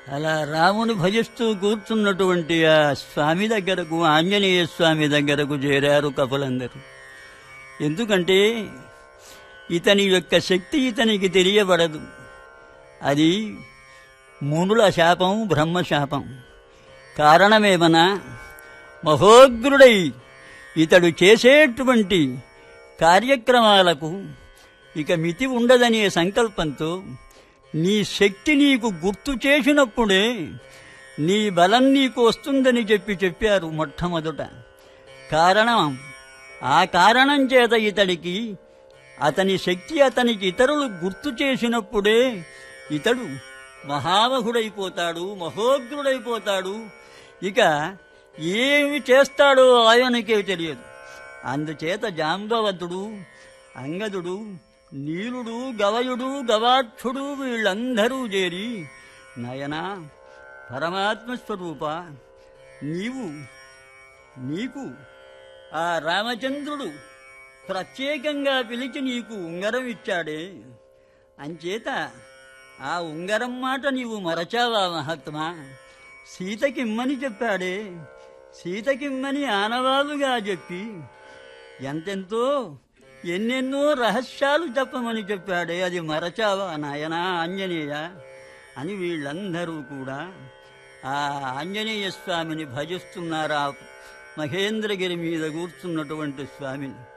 అలా రాముని భజిస్తూ కూర్చున్నటువంటి ఆ స్వామి దగ్గరకు ఆంజనేయ స్వామి దగ్గరకు చేరారు కపులందరూ ఎందుకంటే ఇతని యొక్క శక్తి ఇతనికి తెలియబడదు అది మునుల శాపం బ్రహ్మశాపం కారణమేమనా మహోగ్రుడై ఇతడు చేసేటువంటి కార్యక్రమాలకు ఇక మితి ఉండదనే సంకల్పంతో నీ శక్తి నీకు గుర్తు చేసినప్పుడే నీ బలం నీకు వస్తుందని చెప్పి చెప్పారు మొట్టమొదట కారణం ఆ కారణం చేత ఇతడికి అతని శక్తి అతనికి ఇతరులు గుర్తు చేసినప్పుడే ఇతడు మహామహుడైపోతాడు మహోగ్రుడైపోతాడు ఇక ఏమి చేస్తాడో ఆయనకే తెలియదు అందుచేత జాంబవతుడు అంగదుడు నీలుడు గవయుడు గవాక్షుడు వీళ్ళందరూ చేరి నయనా పరమాత్మ స్వరూప నీవు నీకు ఆ రామచంద్రుడు ప్రత్యేకంగా పిలిచి నీకు ఉంగరం ఇచ్చాడే అంచేత ఆ ఉంగరం మాట నీవు మరచావా మహాత్మా సీతకిమ్మని చెప్పాడే సీతకిమ్మని ఆనవాలుగా చెప్పి ఎంతెంతో ఎన్నెన్నో రహస్యాలు చెప్పమని చెప్పాడే అది మరచావా నాయనా ఆంజనేయ అని వీళ్ళందరూ కూడా ఆ ఆంజనేయ స్వామిని భజిస్తున్నారా మహేంద్రగిరి మీద కూర్చున్నటువంటి స్వామిని